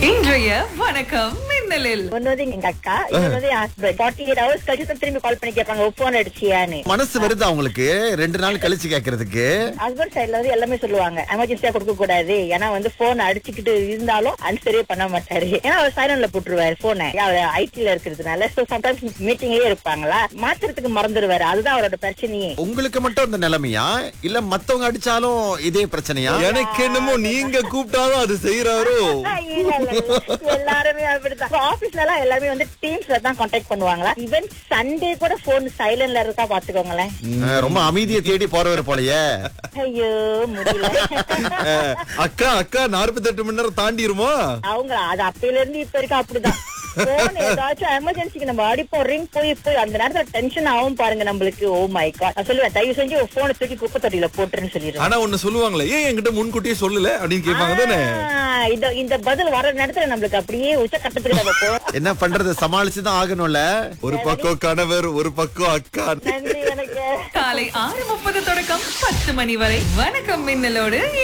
இன்றைய வணக்கம் மின்னலில் ஒன்னு வந்து எங்க அக்கா இன்னொன்னு வந்து என் ஹஸ்பண்ட் ஃபார்ட்டி எயிட் ஹவர்ஸ் கழிச்சு தான் திரும்பி கால் பண்ணி கேட்பாங்க போன் அடிச்சியான்னு மனசு வருது அவங்களுக்கு ரெண்டு நாள் கழிச்சு கேக்குறதுக்கு ஹஸ்பண்ட் சைடுல வந்து எல்லாமே சொல்லுவாங்க எமர்ஜென்சியா கொடுக்க கூடாது ஏன்னா வந்து போன் அடிச்சுக்கிட்டு இருந்தாலும் அன்சரே பண்ண மாட்டாரு ஏன்னா அவர் சைலண்ட்ல போட்டுருவாரு போனை அவர் ஐடில இருக்கிறதுனால சோ சம்டைம்ஸ் மீட்டிங்கே இருப்பாங்களா மாத்துறதுக்கு மறந்துடுவாரு அதுதான் அவரோட பிரச்சனையே உங்களுக்கு மட்டும் அந்த நிலைமையா இல்ல மத்தவங்க அடிச்சாலும் இதே பிரச்சனையா எனக்கு என்னமோ நீங்க கூப்பிட்டாலும் அது செய்யறாரோ இல்ல, இல்ல, இல்ல. எல்லாருமே அப்படிதான் ஆபீஸ்ல எல்லாம் எல்லாருமே வந்து டீம்ஸ்ல தான் கான்டாக்ட் பண்ணுவாங்களா ஈவன் சண்டே கூட போன் சைலண்ட்ல இருக்கா பாத்துக்கோங்களேன் அஹ், ரொம்ப அமைதியை தேடி போறவர் போலயே ஐயோ முடியல அஹ், அக்கா அக்கா நாற்பத்தெட்டு மணி நேரம் தாண்டிருமா அவங்க அது அப்பையில இருந்து இப்ப வரைக்கும் அப்படிதான் போன் ஏதாச்சும் எமர்ஜென்சிக்கு நம்ம அடிப்போம் ரிங் போய் போய் அந்த நேரத்துல டென்ஷன் ஆகும் பாருங்க நம்மளுக்கு ஓ மை காட் நான் சொல்லுவேன் தயவு செஞ்சு போனை தூக்கி குப்பை தொட்டியில போட்டுருன்னு சொல்லிடுவேன் ஆனா ஒண்ணு சொல்லுவாங்களே ஏன் என்கிட்ட முன்கூட்டியே சொல்லல அப்படின்னு கேட்பாங்க தானே ஆ, இந்த இந்த பதில் வர நேரத்துல நம்மளுக்கு அப்படியே உச்ச கட்டத்துக்கு நம்ம போறோம் என்ன பண்றது சமாளிச்சுதான் ஆகணும்ல ஒரு பக்கம் கணவர் ஒரு பக்கம் அக்கா நன்றி எனக்கு காலை ஆறு முப்பது தொடக்கம் பத்து மணி வரை வணக்கம் மின்னலோடு